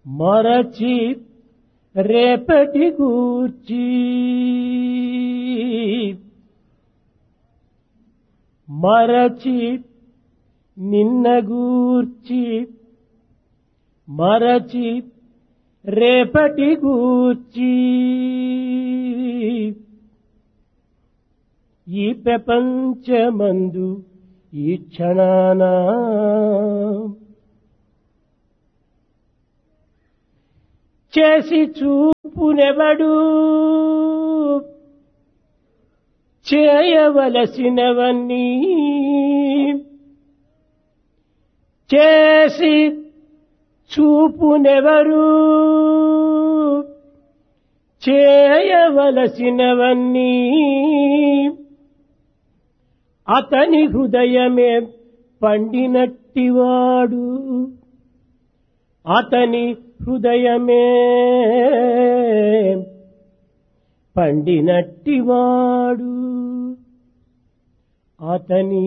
మరచి రేపటి గూర్చి మరచి నిన్న గూర్చి మరచి రేపటి గూర్చి ఈ ప్రపంచమందు ఈ క్షణాన చేసి చూపునెవడు చేయవలసినవన్నీ చేసి చూపునెవరు చేయవలసినవన్నీ అతని హృదయమే పండినట్టివాడు అతని హృదయమే పండినట్టివాడు అతని